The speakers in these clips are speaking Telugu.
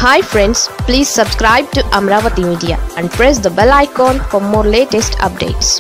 hi friends please subscribe to Amaravati media and press the bell icon for more latest updates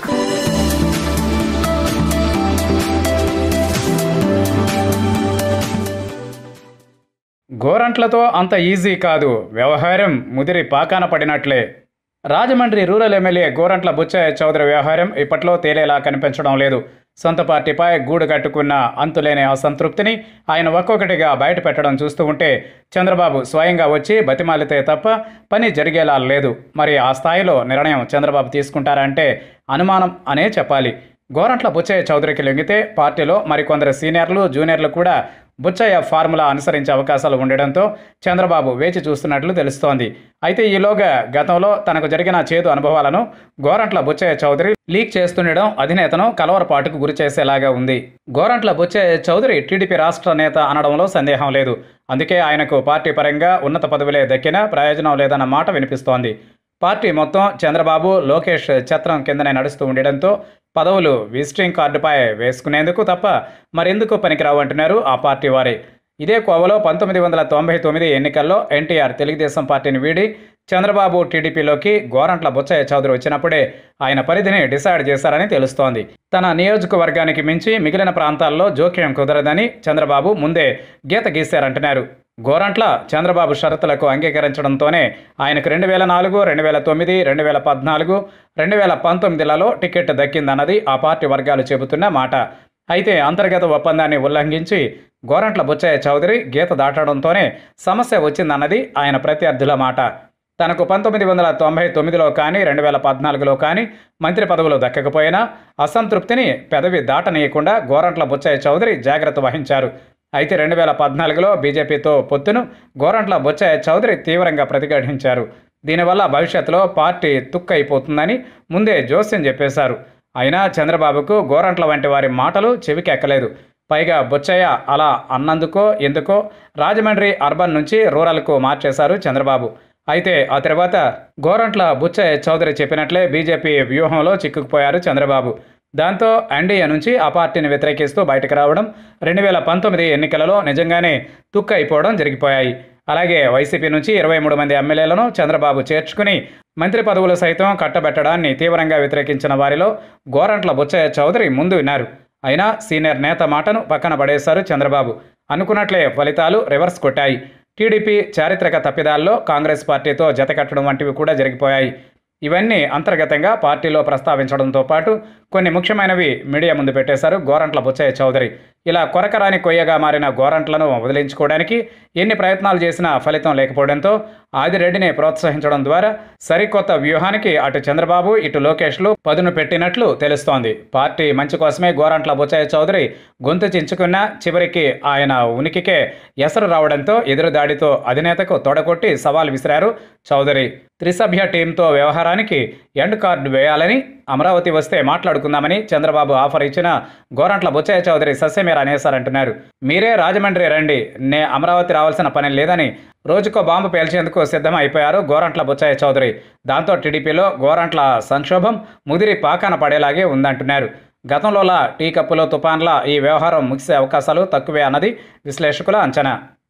గోరంట్లతో అంత ఈజీ కాదు వ్యవహారం ముదిరి పాకాన పడినట్లే రాజమండ్రి రూరల్ ఎమ్మెల్యే గోరంట్ల బుచ్చయ్య చౌదరి వ్యవహారం ఇప్పట్లో తేలేలా కనిపించడం లేదు సొంత పార్టీపై గూడు కట్టుకున్న అంతులేని అసంతృప్తిని ఆయన ఒక్కొక్కటిగా బయట పెట్టడం చూస్తూ ఉంటే చంద్రబాబు స్వయంగా వచ్చి బతిమాలితే తప్ప పని జరిగేలా లేదు మరి ఆ స్థాయిలో నిర్ణయం చంద్రబాబు తీసుకుంటారంటే అనుమానం అనే చెప్పాలి గోరంట్ల బుచ్చయ్య చౌదరికి లొంగితే పార్టీలో మరికొందరు సీనియర్లు జూనియర్లు కూడా బుచ్చయ్య ఫార్ములా అనుసరించే అవకాశాలు ఉండడంతో చంద్రబాబు వేచి చూస్తున్నట్లు తెలుస్తోంది అయితే ఈలోగా గతంలో తనకు జరిగిన చేదు అనుభవాలను గోరంట్ల బుచ్చయ్య చౌదరి లీక్ చేస్తుండడం అధినేతను కలవరపాటుకు గురి చేసేలాగా ఉంది గోరంట్ల బుచ్చయ్య చౌదరి టీడీపీ రాష్ట్ర నేత అనడంలో సందేహం లేదు అందుకే ఆయనకు పార్టీ పరంగా ఉన్నత పదవులే దక్కినా ప్రయోజనం లేదన్న మాట వినిపిస్తోంది పార్టీ మొత్తం చంద్రబాబు లోకేష్ ఛత్రం కిందనే నడుస్తూ ఉండడంతో పదవులు విజిటింగ్ కార్డుపై వేసుకునేందుకు తప్ప మరెందుకు పనికిరావు అంటున్నారు ఆ పార్టీ వారే ఇదే కోవలో పంతొమ్మిది వందల తొంభై తొమ్మిది ఎన్నికల్లో ఎన్టీఆర్ తెలుగుదేశం పార్టీని వీడి చంద్రబాబు టీడీపీలోకి గోరంట్ల బుచ్చయ్య చౌదరి వచ్చినప్పుడే ఆయన పరిధిని డిసైడ్ చేశారని తెలుస్తోంది తన నియోజకవర్గానికి మించి మిగిలిన ప్రాంతాల్లో జోక్యం కుదరదని చంద్రబాబు ముందే గీత గీశారంటున్నారు గోరంట్ల చంద్రబాబు షరతులకు అంగీకరించడంతోనే ఆయనకు రెండు వేల నాలుగు రెండు వేల తొమ్మిది రెండు వేల పద్నాలుగు రెండు వేల పంతొమ్మిదిలలో టికెట్ దక్కిందన్నది ఆ పార్టీ వర్గాలు చెబుతున్న మాట అయితే అంతర్గత ఒప్పందాన్ని ఉల్లంఘించి గోరంట్ల బుచ్చయ్య చౌదరి గీత దాటడంతోనే సమస్య వచ్చిందన్నది ఆయన ప్రత్యర్థుల మాట తనకు పంతొమ్మిది వందల తొంభై తొమ్మిదిలో కానీ రెండు వేల పద్నాలుగులో కానీ మంత్రి పదవులు దక్కకపోయినా అసంతృప్తిని పెదవి దాటనీయకుండా గోరంట్ల బుచ్చయ్య చౌదరి జాగ్రత్త వహించారు అయితే రెండు వేల పద్నాలుగులో బీజేపీతో పొత్తును గోరంట్ల బుచ్చయ్య చౌదరి తీవ్రంగా ప్రతిఘటించారు దీనివల్ల భవిష్యత్తులో పార్టీ తుక్కైపోతుందని ముందే జోస్యం చెప్పేశారు అయినా చంద్రబాబుకు గోరంట్ల వంటి వారి మాటలు చెవికెక్కలేదు పైగా బుచ్చయ్య అలా అన్నందుకో ఎందుకో రాజమండ్రి అర్బన్ నుంచి రూరల్కు మార్చేశారు చంద్రబాబు అయితే ఆ తర్వాత గోరంట్ల బుచ్చయ్య చౌదరి చెప్పినట్లే బీజేపీ వ్యూహంలో చిక్కుకుపోయారు చంద్రబాబు దాంతో ఎన్డీఏ నుంచి ఆ పార్టీని వ్యతిరేకిస్తూ బయటకు రావడం రెండు వేల పంతొమ్మిది ఎన్నికలలో నిజంగానే తుక్క అయిపోవడం జరిగిపోయాయి అలాగే వైసీపీ నుంచి ఇరవై మూడు మంది ఎమ్మెల్యేలను చంద్రబాబు చేర్చుకుని మంత్రి పదవులు సైతం కట్టబెట్టడాన్ని తీవ్రంగా వ్యతిరేకించిన వారిలో గోరంట్ల బుచ్చయ్య చౌదరి ముందు విన్నారు అయినా సీనియర్ నేత మాటను పక్కన పడేశారు చంద్రబాబు అనుకున్నట్లే ఫలితాలు రివర్స్ కొట్టాయి టీడీపీ చారిత్రక తప్పిదాల్లో కాంగ్రెస్ పార్టీతో జతకట్టడం వంటివి కూడా జరిగిపోయాయి ఇవన్నీ అంతర్గతంగా పార్టీలో ప్రస్తావించడంతో పాటు కొన్ని ముఖ్యమైనవి మీడియా ముందు పెట్టేశారు గోరంట్ల బుచ్చయ్య చౌదరి ఇలా కొరకరాని కొయ్యగా మారిన గోరంట్లను వదిలించుకోవడానికి ఎన్ని ప్రయత్నాలు చేసినా ఫలితం లేకపోవడంతో ఆదిరెడ్డిని ప్రోత్సహించడం ద్వారా సరికొత్త వ్యూహానికి అటు చంద్రబాబు ఇటు లోకేష్లు పదును పెట్టినట్లు తెలుస్తోంది పార్టీ మంచి కోసమే గోరంట్ల బుచ్చయ్య చౌదరి గొంతు చించుకున్నా చివరికి ఆయన ఉనికికే ఎసరు రావడంతో ఎదురుదాడితో అధినేతకు తొడగొట్టి సవాల్ విసిరారు చౌదరి త్రిసభ్య టీంతో వ్యవహారానికి ఎండ్ కార్డు వేయాలని అమరావతి వస్తే మాట్లాడుకుందామని చంద్రబాబు ఆఫర్ ఇచ్చిన గోరంట్ల బుచ్చయ్య చౌదరి సస్యమేర అనేశారంటున్నారు మీరే రాజమండ్రి రండి నే అమరావతి రావాల్సిన పని లేదని రోజుకో బాంబు పేల్చేందుకు సిద్ధం అయిపోయారు గోరంట్ల బుచ్చయ్య చౌదరి దాంతో టీడీపీలో గోరంట్ల సంక్షోభం ముదిరి పాకాన పడేలాగే ఉందంటున్నారు గతంలోలా టీ కప్పులో తుఫాన్లా ఈ వ్యవహారం ముగిసే అవకాశాలు తక్కువే అన్నది విశ్లేషకుల అంచనా